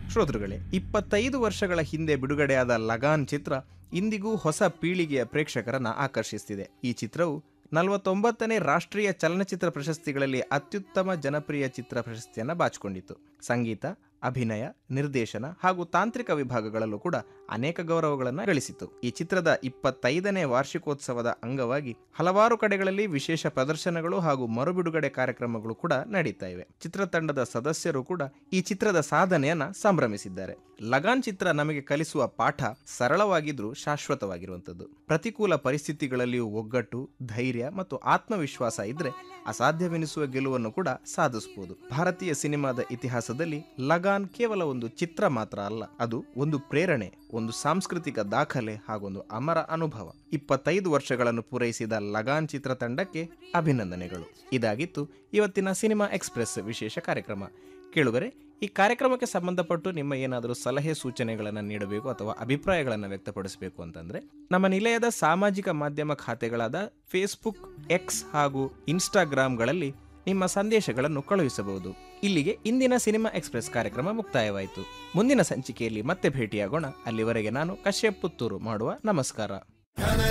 ಶ್ರೋತೃಗಳೇ ಇಪ್ಪತ್ತೈದು ವರ್ಷಗಳ ಹಿಂದೆ ಬಿಡುಗಡೆಯಾದ ಲಗಾನ್ ಚಿತ್ರ ಇಂದಿಗೂ ಹೊಸ ಪೀಳಿಗೆಯ ಪ್ರೇಕ್ಷಕರನ್ನ ಆಕರ್ಷಿಸ್ತಿದೆ ಈ ಚಿತ್ರವು ನಲವತ್ತೊಂಬತ್ತನೇ ರಾಷ್ಟ್ರೀಯ ಚಲನಚಿತ್ರ ಪ್ರಶಸ್ತಿಗಳಲ್ಲಿ ಅತ್ಯುತ್ತಮ ಜನಪ್ರಿಯ ಚಿತ್ರ ಪ್ರಶಸ್ತಿಯನ್ನು ಬಾಚಿಕೊಂಡಿತ್ತು ಸಂಗೀತ ಅಭಿನಯ ನಿರ್ದೇಶನ ಹಾಗೂ ತಾಂತ್ರಿಕ ವಿಭಾಗಗಳಲ್ಲೂ ಕೂಡ ಅನೇಕ ಗೌರವಗಳನ್ನು ಗಳಿಸಿತು ಈ ಚಿತ್ರದ ಇಪ್ಪತ್ತೈದನೇ ವಾರ್ಷಿಕೋತ್ಸವದ ಅಂಗವಾಗಿ ಹಲವಾರು ಕಡೆಗಳಲ್ಲಿ ವಿಶೇಷ ಪ್ರದರ್ಶನಗಳು ಹಾಗೂ ಮರುಬಿಡುಗಡೆ ಕಾರ್ಯಕ್ರಮಗಳು ಕೂಡ ನಡೀತಾ ಇವೆ ಚಿತ್ರತಂಡದ ಸದಸ್ಯರು ಕೂಡ ಈ ಚಿತ್ರದ ಸಾಧನೆಯನ್ನ ಸಂಭ್ರಮಿಸಿದ್ದಾರೆ ಲಗಾನ್ ಚಿತ್ರ ನಮಗೆ ಕಲಿಸುವ ಪಾಠ ಸರಳವಾಗಿದ್ರೂ ಶಾಶ್ವತವಾಗಿರುವಂಥದ್ದು ಪ್ರತಿಕೂಲ ಪರಿಸ್ಥಿತಿಗಳಲ್ಲಿಯೂ ಒಗ್ಗಟ್ಟು ಧೈರ್ಯ ಮತ್ತು ಆತ್ಮವಿಶ್ವಾಸ ಇದ್ರೆ ಅಸಾಧ್ಯವೆನಿಸುವ ಗೆಲುವನ್ನು ಕೂಡ ಸಾಧಿಸಬಹುದು ಭಾರತೀಯ ಸಿನಿಮಾದ ಇತಿಹಾಸದಲ್ಲಿ ಲಗಾನ್ ಕೇವಲ ಒಂದು ಚಿತ್ರ ಮಾತ್ರ ಅಲ್ಲ ಅದು ಒಂದು ಪ್ರೇರಣೆ ಒಂದು ಸಾಂಸ್ಕೃತಿಕ ದಾಖಲೆ ಹಾಗೊಂದು ಅಮರ ಅನುಭವ ಇಪ್ಪತ್ತೈದು ವರ್ಷಗಳನ್ನು ಪೂರೈಸಿದ ಲಗಾನ್ ಚಿತ್ರತಂಡಕ್ಕೆ ಅಭಿನಂದನೆಗಳು ಇದಾಗಿತ್ತು ಇವತ್ತಿನ ಸಿನಿಮಾ ಎಕ್ಸ್ಪ್ರೆಸ್ ವಿಶೇಷ ಕಾರ್ಯಕ್ರಮ ಕೇಳುಗರೆ ಈ ಕಾರ್ಯಕ್ರಮಕ್ಕೆ ಸಂಬಂಧಪಟ್ಟು ನಿಮ್ಮ ಏನಾದರೂ ಸಲಹೆ ಸೂಚನೆಗಳನ್ನು ನೀಡಬೇಕು ಅಥವಾ ಅಭಿಪ್ರಾಯಗಳನ್ನು ವ್ಯಕ್ತಪಡಿಸಬೇಕು ಅಂತಂದ್ರೆ ನಮ್ಮ ನಿಲಯದ ಸಾಮಾಜಿಕ ಮಾಧ್ಯಮ ಖಾತೆಗಳಾದ ಫೇಸ್ಬುಕ್ ಎಕ್ಸ್ ಹಾಗೂ ಇನ್ಸ್ಟಾಗ್ರಾಂಗಳಲ್ಲಿ ನಿಮ್ಮ ಸಂದೇಶಗಳನ್ನು ಕಳುಹಿಸಬಹುದು ಇಲ್ಲಿಗೆ ಇಂದಿನ ಸಿನಿಮಾ ಎಕ್ಸ್ಪ್ರೆಸ್ ಕಾರ್ಯಕ್ರಮ ಮುಕ್ತಾಯವಾಯಿತು ಮುಂದಿನ ಸಂಚಿಕೆಯಲ್ಲಿ ಮತ್ತೆ ಭೇಟಿಯಾಗೋಣ ಅಲ್ಲಿವರೆಗೆ ನಾನು ಕಶ್ಯಪ್ ಪುತ್ತೂರು ಮಾಡುವ ನಮಸ್ಕಾರ